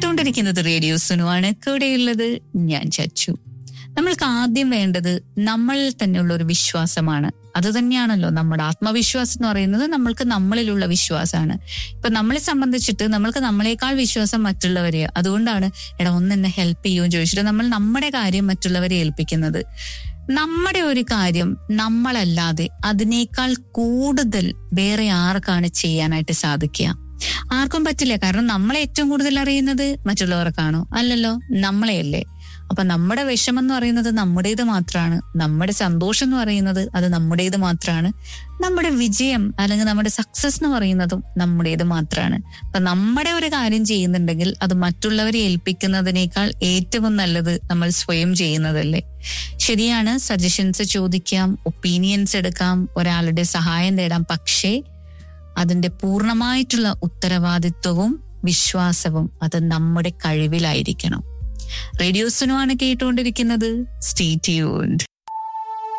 കേട്ടുകൊണ്ടിരിക്കുന്നത് റേഡിയോ സുനുവാണ് കൂടെയുള്ളത് ഞാൻ ചച്ചു നമ്മൾക്ക് ആദ്യം വേണ്ടത് നമ്മളിൽ തന്നെയുള്ള ഒരു വിശ്വാസമാണ് അത് തന്നെയാണല്ലോ നമ്മുടെ ആത്മവിശ്വാസം എന്ന് പറയുന്നത് നമ്മൾക്ക് നമ്മളിലുള്ള വിശ്വാസമാണ് ഇപ്പൊ നമ്മളെ സംബന്ധിച്ചിട്ട് നമ്മൾക്ക് നമ്മളെക്കാൾ വിശ്വാസം മറ്റുള്ളവരെ അതുകൊണ്ടാണ് എടാ ഒന്ന് എന്നെ ഹെൽപ്പ് ചെയ്യുമെന്ന് ചോദിച്ചിട്ട് നമ്മൾ നമ്മുടെ കാര്യം മറ്റുള്ളവരെ ഏൽപ്പിക്കുന്നത് നമ്മുടെ ഒരു കാര്യം നമ്മളല്ലാതെ അതിനേക്കാൾ കൂടുതൽ വേറെ ആർക്കാണ് ചെയ്യാനായിട്ട് സാധിക്കുക ആർക്കും പറ്റില്ല കാരണം നമ്മളെ ഏറ്റവും കൂടുതൽ അറിയുന്നത് മറ്റുള്ളവർക്കാണോ അല്ലല്ലോ നമ്മളെയല്ലേ അപ്പൊ നമ്മുടെ വിഷമം എന്ന് പറയുന്നത് നമ്മുടേത് മാത്രമാണ് നമ്മുടെ സന്തോഷം എന്ന് പറയുന്നത് അത് നമ്മുടേത് മാത്രമാണ് നമ്മുടെ വിജയം അല്ലെങ്കിൽ നമ്മുടെ സക്സസ് എന്ന് പറയുന്നതും നമ്മുടേത് മാത്രമാണ് അപ്പൊ നമ്മുടെ ഒരു കാര്യം ചെയ്യുന്നുണ്ടെങ്കിൽ അത് മറ്റുള്ളവരെ ഏൽപ്പിക്കുന്നതിനേക്കാൾ ഏറ്റവും നല്ലത് നമ്മൾ സ്വയം ചെയ്യുന്നതല്ലേ ശരിയാണ് സജഷൻസ് ചോദിക്കാം ഒപ്പീനിയൻസ് എടുക്കാം ഒരാളുടെ സഹായം തേടാം പക്ഷേ അതിന്റെ പൂർണ്ണമായിട്ടുള്ള ഉത്തരവാദിത്വവും വിശ്വാസവും അത് നമ്മുടെ കഴിവിലായിരിക്കണം റേഡിയോസിനുമാണ് കേട്ടുകൊണ്ടിരിക്കുന്നത് സ്റ്റേ ട്യൂൺഡ്